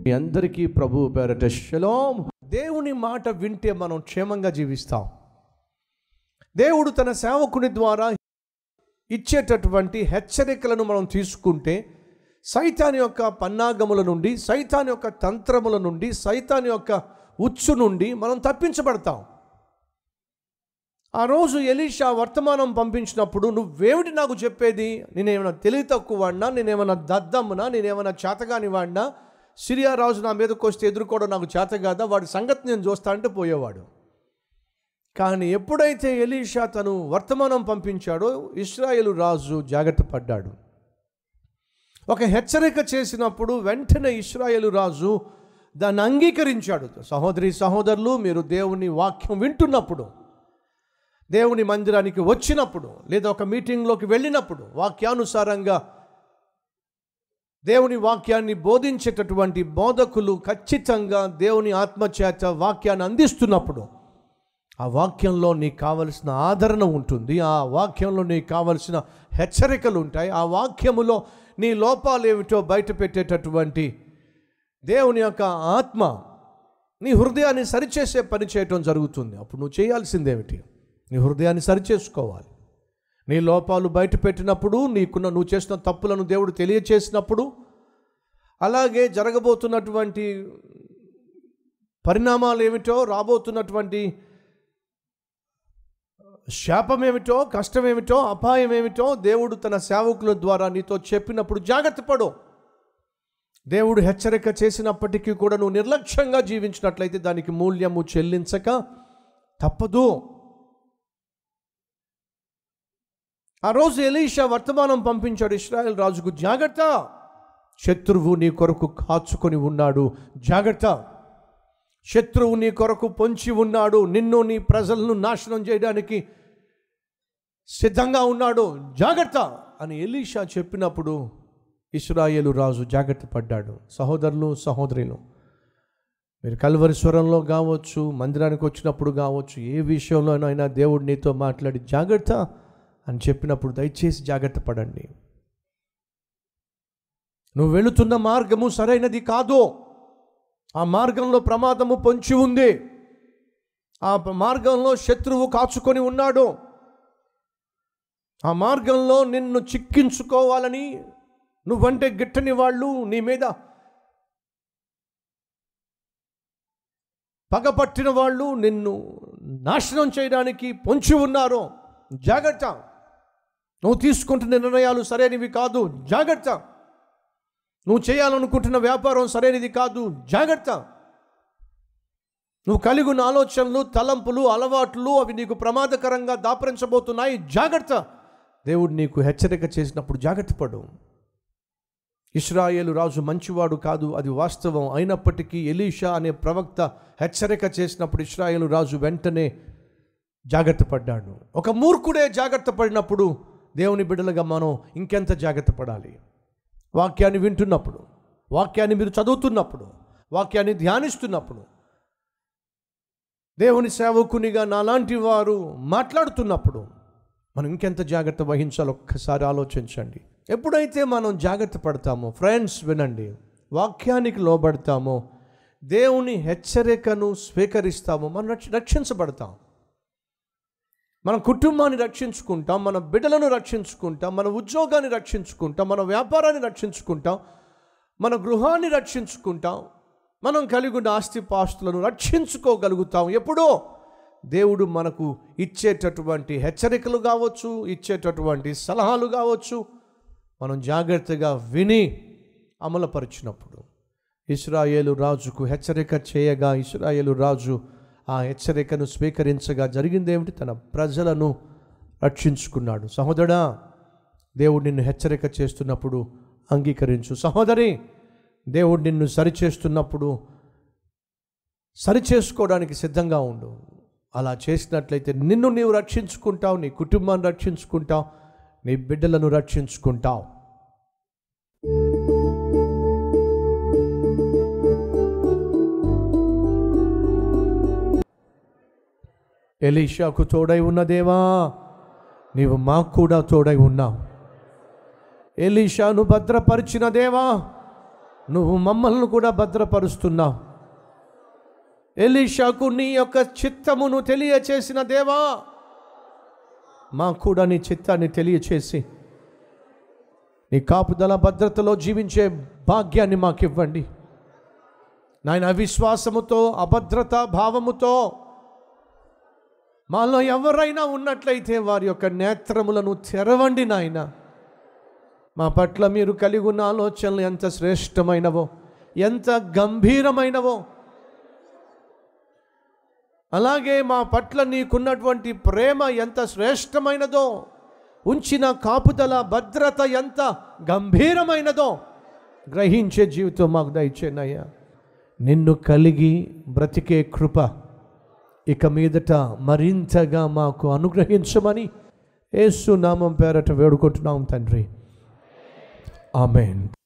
మీ అందరికీ ప్రభు పేరట షలోం దేవుని మాట వింటే మనం క్షేమంగా జీవిస్తాం దేవుడు తన సేవకుని ద్వారా ఇచ్చేటటువంటి హెచ్చరికలను మనం తీసుకుంటే సైతాన్ యొక్క పన్నాగముల నుండి సైతాన్ యొక్క తంత్రముల నుండి సైతాన్ యొక్క ఉచ్చు నుండి మనం తప్పించబడతాం ఆ రోజు ఎలీషా వర్తమానం పంపించినప్పుడు నువ్వేమిటి నాకు చెప్పేది నేనేమైనా తెలివి తక్కువ వాడినా నేనేమైనా దద్దమ్మనా నేనేమైనా చేతగాని వాడినా సిరియా రాజు నా మీదకి వస్తే ఎదుర్కోవడం నాకు చేత కాదా వాడి సంగతి నేను చూస్తా అంటే పోయేవాడు కానీ ఎప్పుడైతే ఎలీషా తను వర్తమానం పంపించాడో ఇస్రాయేలు రాజు జాగ్రత్త పడ్డాడు ఒక హెచ్చరిక చేసినప్పుడు వెంటనే ఇస్రాయేలు రాజు దాన్ని అంగీకరించాడు సహోదరి సహోదరులు మీరు దేవుని వాక్యం వింటున్నప్పుడు దేవుని మందిరానికి వచ్చినప్పుడు లేదా ఒక మీటింగ్లోకి వెళ్ళినప్పుడు వాక్యానుసారంగా దేవుని వాక్యాన్ని బోధించేటటువంటి బోధకులు ఖచ్చితంగా దేవుని ఆత్మచేత వాక్యాన్ని అందిస్తున్నప్పుడు ఆ వాక్యంలో నీకు కావలసిన ఆదరణ ఉంటుంది ఆ వాక్యంలో నీకు కావలసిన హెచ్చరికలు ఉంటాయి ఆ వాక్యములో నీ లోపాలు ఏమిటో బయట పెట్టేటటువంటి దేవుని యొక్క ఆత్మ నీ హృదయాన్ని సరిచేసే పని చేయటం జరుగుతుంది అప్పుడు నువ్వు చేయాల్సిందేమిటి నీ హృదయాన్ని సరిచేసుకోవాలి నీ లోపాలు బయట పెట్టినప్పుడు నీకున్న నువ్వు చేసిన తప్పులను దేవుడు తెలియచేసినప్పుడు అలాగే జరగబోతున్నటువంటి పరిణామాలు ఏమిటో రాబోతున్నటువంటి శాపం ఏమిటో కష్టం ఏమిటో అపాయం ఏమిటో దేవుడు తన సేవకుల ద్వారా నీతో చెప్పినప్పుడు జాగ్రత్త పడు దేవుడు హెచ్చరిక చేసినప్పటికీ కూడా నువ్వు నిర్లక్ష్యంగా జీవించినట్లయితే దానికి మూల్యము చెల్లించక తప్పదు ఆ రోజు ఎలీషా వర్తమానం పంపించాడు ఇస్రాయల్ రాజుకు జాగ్రత్త శత్రువు నీ కొరకు కాచుకొని ఉన్నాడు జాగ్రత్త శత్రువు నీ కొరకు పొంచి ఉన్నాడు నిన్ను నీ ప్రజలను నాశనం చేయడానికి సిద్ధంగా ఉన్నాడు జాగ్రత్త అని ఎలీషా చెప్పినప్పుడు ఇస్రాయేలు రాజు జాగ్రత్త పడ్డాడు సహోదరులు సహోదరులు మీరు కల్వరిస్వరంలో కావచ్చు మందిరానికి వచ్చినప్పుడు కావచ్చు ఏ విషయంలోనైనా దేవుడు నీతో మాట్లాడి జాగ్రత్త అని చెప్పినప్పుడు దయచేసి జాగ్రత్త పడండి నువ్వు వెళుతున్న మార్గము సరైనది కాదు ఆ మార్గంలో ప్రమాదము పొంచి ఉంది ఆ మార్గంలో శత్రువు కాచుకొని ఉన్నాడు ఆ మార్గంలో నిన్ను చిక్కించుకోవాలని నువ్వంటే గిట్టని వాళ్ళు నీ మీద పగపట్టిన వాళ్ళు నిన్ను నాశనం చేయడానికి పొంచి ఉన్నారు జాగ్రత్త నువ్వు తీసుకుంటున్న నిర్ణయాలు సరైనవి కాదు జాగ్రత్త నువ్వు చేయాలనుకుంటున్న వ్యాపారం సరైనది కాదు జాగ్రత్త నువ్వు కలిగి ఉన్న ఆలోచనలు తలంపులు అలవాట్లు అవి నీకు ప్రమాదకరంగా దాపరించబోతున్నాయి జాగ్రత్త దేవుడు నీకు హెచ్చరిక చేసినప్పుడు జాగ్రత్త పడు ఇస్రాయేలు రాజు మంచివాడు కాదు అది వాస్తవం అయినప్పటికీ ఎలీషా అనే ప్రవక్త హెచ్చరిక చేసినప్పుడు ఇస్రాయేలు రాజు వెంటనే జాగ్రత్త పడ్డాడు ఒక మూర్ఖుడే జాగ్రత్త పడినప్పుడు దేవుని బిడ్డలుగా మనం ఇంకెంత జాగ్రత్త పడాలి వాక్యాన్ని వింటున్నప్పుడు వాక్యాన్ని మీరు చదువుతున్నప్పుడు వాక్యాన్ని ధ్యానిస్తున్నప్పుడు దేవుని సేవకునిగా నాలాంటి వారు మాట్లాడుతున్నప్పుడు మనం ఇంకెంత జాగ్రత్త వహించాలో ఒక్కసారి ఆలోచించండి ఎప్పుడైతే మనం జాగ్రత్త పడతామో ఫ్రెండ్స్ వినండి వాక్యానికి లోబడతామో దేవుని హెచ్చరికను స్వీకరిస్తామో మనం రక్ష- రక్షించబడతాం మన కుటుంబాన్ని రక్షించుకుంటాం మన బిడ్డలను రక్షించుకుంటాం మన ఉద్యోగాన్ని రక్షించుకుంటాం మన వ్యాపారాన్ని రక్షించుకుంటాం మన గృహాన్ని రక్షించుకుంటాం మనం కలిగి ఉన్న ఆస్తిపాస్తులను రక్షించుకోగలుగుతాం ఎప్పుడో దేవుడు మనకు ఇచ్చేటటువంటి హెచ్చరికలు కావచ్చు ఇచ్చేటటువంటి సలహాలు కావచ్చు మనం జాగ్రత్తగా విని అమలుపరిచినప్పుడు ఇస్రాయేలు రాజుకు హెచ్చరిక చేయగా ఇస్రాయేలు రాజు ఆ హెచ్చరికను స్వీకరించగా జరిగిందేమిటి తన ప్రజలను రక్షించుకున్నాడు సహోదరా దేవుడు నిన్ను హెచ్చరిక చేస్తున్నప్పుడు అంగీకరించు సహోదరి దేవుడు నిన్ను సరిచేస్తున్నప్పుడు సరిచేసుకోవడానికి సిద్ధంగా ఉండు అలా చేసినట్లయితే నిన్ను నీవు రక్షించుకుంటావు నీ కుటుంబాన్ని రక్షించుకుంటావు నీ బిడ్డలను రక్షించుకుంటావు ఎలీషాకు తోడై ఉన్న దేవా నీవు మాకు కూడా తోడై ఉన్నావు ఎలీషాను భద్రపరిచిన దేవా నువ్వు మమ్మల్ని కూడా భద్రపరుస్తున్నావు ఎలీషాకు నీ యొక్క చిత్తమును తెలియచేసిన దేవా మాకు కూడా నీ చిత్తాన్ని తెలియచేసి నీ కాపుదల భద్రతలో జీవించే భాగ్యాన్ని మాకు ఇవ్వండి నాయన అవిశ్వాసముతో అభద్రత భావముతో మాలో ఎవరైనా ఉన్నట్లయితే వారి యొక్క నేత్రములను తెరవండి నాయన మా పట్ల మీరు కలిగి ఉన్న ఆలోచనలు ఎంత శ్రేష్టమైనవో ఎంత గంభీరమైనవో అలాగే మా పట్ల నీకున్నటువంటి ప్రేమ ఎంత శ్రేష్టమైనదో ఉంచిన కాపుదల భద్రత ఎంత గంభీరమైనదో గ్రహించే జీవితం మాకు దయచేనయ్యా నిన్ను కలిగి బ్రతికే కృప ఇక మీదట మరింతగా మాకు అనుగ్రహించమని యేసు నామం పేరట వేడుకుంటున్నాం తండ్రి ఆమెన్